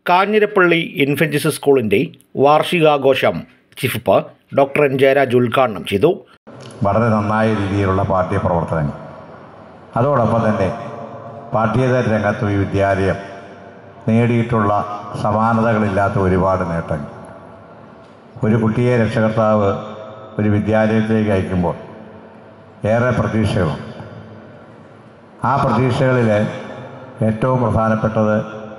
കാഞ്ഞിരപ്പള്ളി ഇൻഫൻസിസ് സ്കൂളിൻ്റെ വാർഷികാഘോഷം chief whip doctor N Jayaraj ഉദ്ഘാടനം ചെയ്തു വളരെ നന്നായ രീതിയിലുള്ള പാർട്ടി പ്രവർത്തനങ്ങൾ അതോടൊപ്പം തന്നെ പാഠ്യേതര രംഗത്തും ഈ വിദ്യാലയം നേടിയിട്ടുള്ള സമാനതകളില്ലാത്ത ഒരുപാട് നേട്ടങ്ങൾ ഒരു കുട്ടിയെ രക്ഷകർത്താവ് ഒരു വിദ്യാലയത്തിലേക്ക് അയക്കുമ്പോൾ ഏറെ പ്രതീക്ഷകളുണ്ട് ആ പ്രതീക്ഷകളിൽ ഏറ്റവും പ്രധാനപ്പെട്ടത്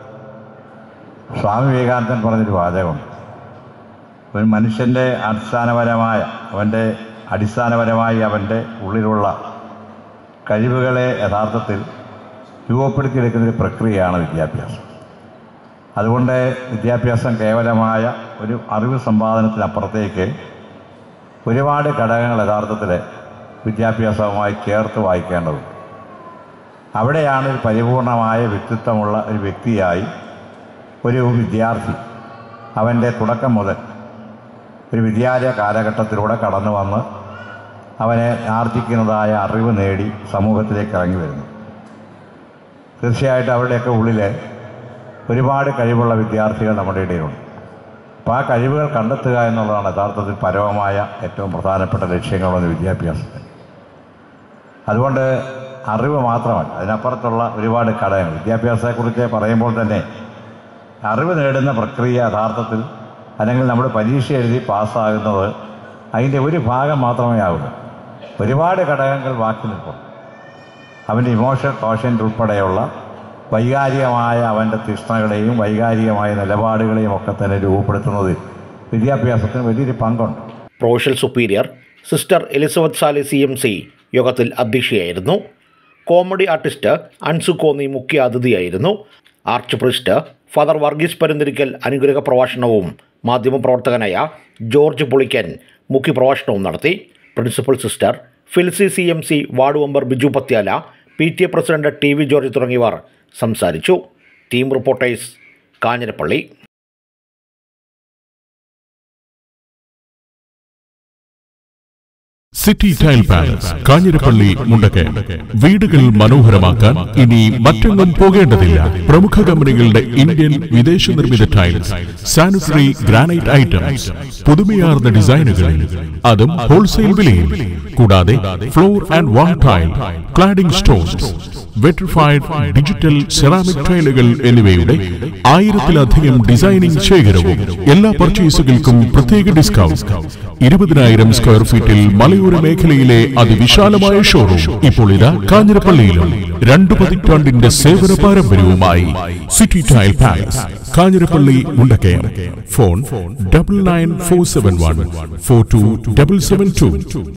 സ്വാമി വിവേകാനന്ദൻ പറഞ്ഞൊരു വാചകമുണ്ട് ഒരു മനുഷ്യൻ്റെ അടിസ്ഥാനപരമായ അവൻ്റെ അടിസ്ഥാനപരമായി അവൻ്റെ ഉള്ളിലുള്ള കഴിവുകളെ യഥാർത്ഥത്തിൽ രൂപപ്പെടുത്തിയെടുക്കുന്ന ഒരു പ്രക്രിയയാണ് വിദ്യാഭ്യാസം അതുകൊണ്ട് വിദ്യാഭ്യാസം കേവലമായ ഒരു അറിവ് സമ്പാദനത്തിനപ്പുറത്തേക്ക് ഒരുപാട് ഘടകങ്ങൾ യഥാർത്ഥത്തിൽ വിദ്യാഭ്യാസവുമായി ചേർത്ത് വായിക്കേണ്ടതുണ്ട് അവിടെയാണ് ഒരു പരിപൂർണമായ വ്യക്തിത്വമുള്ള ഒരു വ്യക്തിയായി ഒരു വിദ്യാർത്ഥി അവൻ്റെ തുടക്കം മുതൽ ഒരു വിദ്യാലയ കാലഘട്ടത്തിലൂടെ കടന്നു വന്ന് അവനെ ആർജിക്കുന്നതായ അറിവ് നേടി സമൂഹത്തിലേക്ക് ഇറങ്ങി വരുന്നു തീർച്ചയായിട്ടും അവരുടെയൊക്കെ ഉള്ളിൽ ഒരുപാട് കഴിവുള്ള വിദ്യാർത്ഥികൾ നമ്മുടെ ഇടയിലുണ്ട് അപ്പോൾ ആ കഴിവുകൾ കണ്ടെത്തുക എന്നുള്ളതാണ് യഥാർത്ഥത്തിൽ പരമമായ ഏറ്റവും പ്രധാനപ്പെട്ട ലക്ഷ്യങ്ങളുള്ള വിദ്യാഭ്യാസത്തിൽ അതുകൊണ്ട് അറിവ് മാത്രമല്ല അതിനപ്പുറത്തുള്ള ഒരുപാട് ഘടകങ്ങൾ വിദ്യാഭ്യാസത്തെക്കുറിച്ച് പറയുമ്പോൾ തന്നെ അറിവ് നേടുന്ന പ്രക്രിയ യഥാർത്ഥത്തിൽ അല്ലെങ്കിൽ നമ്മൾ പരീക്ഷ എഴുതി പാസ്സാകുന്നത് അതിൻ്റെ ഒരു ഭാഗം മാത്രമേ ആവുള്ളൂ ഒരുപാട് ഘടകങ്ങൾ ബാക്കി നിൽക്കും അവൻ്റെ ഇമോഷണൽ കോഷ്യൻ്റ് ഉൾപ്പെടെയുള്ള വൈകാരികമായ അവൻ്റെ തൃഷ്ണകളെയും വൈകാരികമായ നിലപാടുകളെയും ഒക്കെ തന്നെ രൂപപ്പെടുത്തുന്നതിൽ വിദ്യാഭ്യാസത്തിന് വലിയൊരു പങ്കുണ്ട് professional superior sister Elizabeth Sali C M C യോഗത്തിൽ അധ്യക്ഷയായിരുന്നു കോമഡി ആർട്ടിസ്റ്റ് അൻസു കോന്നി മുഖ്യ അതിഥിയായിരുന്നു arch priest father Varghese Parunthirikkal അനുഗ്രഹ പ്രഭാഷണവും മാധ്യമപ്രവർത്തകനായ ജോർജ് പുളിക്കൻ മുഖ്യപ്രഭാഷണവും നടത്തി principal sister Filsy C M C ward member Biju Pathyala P T A president T V George തുടങ്ങിയവർ സംസാരിച്ചു team reporters Kanjirappally city tile palace Kanjirappally Mundakayam വീടുകൾ മനോഹരമാക്കാൻ ഇനി മറ്റെങ്ങും പോകേണ്ടതില്ല പ്രമുഖ കമ്പനികളുടെ ഇന്ത്യൻ വിദേശ നിർമ്മിത ടൈൽസ് സാനിറ്ററി ഗ്രാനൈറ്റ് ഐറ്റംസ് പുതുമയാർന്ന ഡിസൈനുകളിൽ അതും ഹോൾസെയിൽ വിലയിൽ കൂടാതെ floor and wall tile cladding stones vitrified digital ceramic ടൈലുകൾ എന്നിവയുടെ ആയിരത്തിലധികം ഡിസൈനിംഗ് ശേഖരവും എല്ലാ പർച്ചേസുകൾക്കും പ്രത്യേക ഡിസ്കൗണ്ട് ഇരുപതിനായിരം സ്ക്വയർ ഫീറ്റിൽ മലയോര മേഖലയിലെ അതിവിശാലമായ ഷോറൂം ഇപ്പോൾ ഇതാ കാഞ്ഞിരപ്പള്ളിയിലും രണ്ടു പതിറ്റാണ്ടിന്റെ സേവന പാരമ്പര്യവുമായി city tile palace Kanjirappally Mundakayam phone double nine four seven one four two double seven to